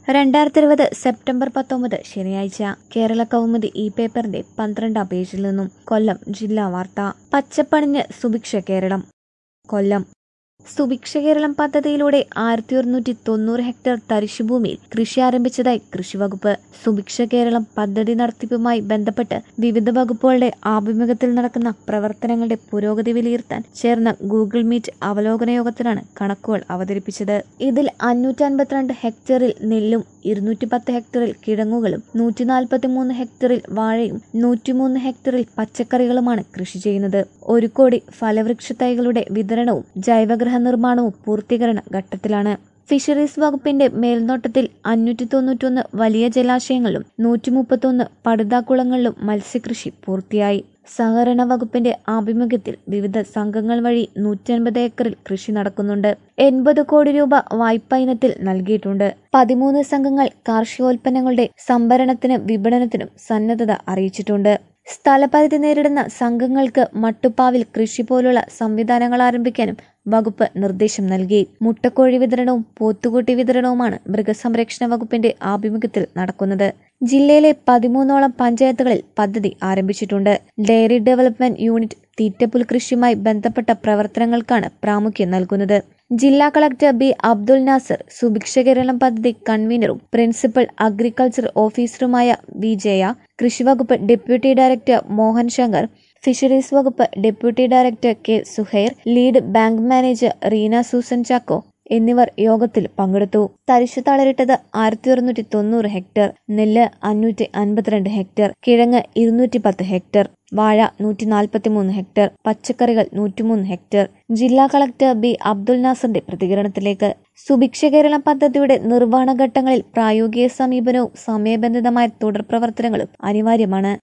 രണ്ടായിരത്തി ഇരുപത് സെപ്റ്റംബർ പത്തൊമ്പത് ശനിയാഴ്ച കേരള കൗമുദി ഈ പേപ്പറിന്റെ പന്ത്രണ്ടാം പേജിൽ നിന്നും കൊല്ലം ജില്ലാ വാർത്ത പച്ചപ്പണിഞ്ഞ് സുഭിക്ഷ കേരളം കൊല്ലം സുഭിക്ഷ കേരളം പദ്ധതിയിലൂടെ ആയിരത്തി ഒരുന്നൂറ്റി തൊണ്ണൂറ് ഹെക്ടർ തരിശുഭൂമിയിൽ കൃഷി ആരംഭിച്ചതായി കൃഷിവകുപ്പ് സുഭിക്ഷ കേരളം പദ്ധതി നടത്തിപ്പുമായി ബന്ധപ്പെട്ട് വിവിധ വകുപ്പുകളുടെ ആഭിമുഖ്യത്തിൽ നടക്കുന്ന പ്രവർത്തനങ്ങളുടെ പുരോഗതി വിലയിരുത്താൻ ചേർന്ന ഗൂഗിൾ മീറ്റ് അവലോകന യോഗത്തിലാണ് കണക്കുകൾ അവതരിപ്പിച്ചത് ഇതിൽ അഞ്ഞൂറ്റി അൻപത്തിരണ്ട് ഹെക്ടറിൽ നെല്ലും ഇരുന്നൂറ്റി പത്ത് ഹെക്ടറിൽ കിഴങ്ങുകളും നൂറ്റി നാൽപ്പത്തി മൂന്ന് ഹെക്ടറിൽ വാഴയും നൂറ്റിമൂന്ന് ഹെക്ടറിൽ പച്ചക്കറികളുമാണ് കൃഷി ചെയ്യുന്നത് ഒരു കോടി ഫലവൃക്ഷ തൈകളുടെ വിതരണവും ജൈവഗ്രഹ നിർമ്മാണവും പൂർത്തീകരണ ഘട്ടത്തിലാണ് ഫിഷറീസ് വകുപ്പിന്റെ മേൽനോട്ടത്തിൽ അഞ്ഞൂറ്റി തൊണ്ണൂറ്റൊന്ന് വലിയ ജലാശയങ്ങളിലും നൂറ്റി മുപ്പത്തൊന്ന് പടുതാക്കുളങ്ങളിലും മത്സ്യകൃഷി പൂർത്തിയായി സഹകരണ വകുപ്പിന്റെ ആഭിമുഖ്യത്തിൽ വിവിധ സംഘങ്ങൾ വഴി നൂറ്റി അൻപത് ഏക്കറിൽ കൃഷി നടക്കുന്നുണ്ട് എൺപത് കോടി രൂപ വായ്പ ഇനത്തിൽ നൽകിയിട്ടുണ്ട് പതിമൂന്ന് സംഘങ്ങൾ കാർഷികോൽപ്പന്നങ്ങളുടെ സംഭരണത്തിനും വിപണനത്തിനും സന്നദ്ധത അറിയിച്ചിട്ടുണ്ട് സ്ഥലപരിധി നേരിടുന്ന സംഘങ്ങൾക്ക് മട്ടുപ്പാവിൽ കൃഷി പോലുള്ള സംവിധാനങ്ങൾ ആരംഭിക്കാനും വകുപ്പ് നിർദ്ദേശം നൽകി മുട്ടക്കോഴി വിതരണവും പോത്തുകുട്ടി വിതരണവുമാണ് മൃഗസംരക്ഷണ വകുപ്പിന്റെ ആഭിമുഖ്യത്തിൽ നടക്കുന്നത് ജില്ലയിലെ പതിമൂന്നോളം പഞ്ചായത്തുകളിൽ പദ്ധതി ആരംഭിച്ചിട്ടുണ്ട് ഡയറി ഡെവലപ്മെന്റ് യൂണിറ്റ് തീറ്റപ്പുൽ കൃഷിയുമായി ബന്ധപ്പെട്ട പ്രവർത്തനങ്ങൾക്കാണ് പ്രാമുഖ്യം നൽകുന്നത് ജില്ലാ കളക്ടർ ബി അബ്ദുൽ നാസർ സുഭിക്ഷ കേരളം പദ്ധതി കൺവീനറും പ്രിൻസിപ്പൽ അഗ്രികൾച്ചർ ഓഫീസറുമായ വി ജയ കൃഷിവകുപ്പ് deputy director Mohan Shankar fisheries വകുപ്പ് deputy director K Suhair lead bank manager Reena Susan Chacko എന്നിവർ യോഗത്തിൽ പങ്കെടുത്തു തരിശു തളരിട്ടത് ആയിരത്തി ഒരുന്നൂറ്റി തൊണ്ണൂറ് ഹെക്ടർ നെല്ല് അഞ്ഞൂറ്റി അൻപത്തിരണ്ട് ഹെക്ടർ കിഴങ്ങ് ഇരുന്നൂറ്റി പത്ത് ഹെക്ടർ വാഴ നൂറ്റി നാൽപ്പത്തി മൂന്ന് ഹെക്ടർ പച്ചക്കറികൾ നൂറ്റിമൂന്ന് ഹെക്ടർ ജില്ലാ കളക്ടർ ബി അബ്ദുൽ നാസറിന്റെ പ്രതികരണത്തിലേക്ക് സുഭിക്ഷ കേരളം പദ്ധതിയുടെ നിർവ്വഹണ ഘട്ടങ്ങളിൽ പ്രായോഗിക സമീപനവും സമയബന്ധിതമായ തുടർ പ്രവർത്തനങ്ങളും അനിവാര്യമാണ്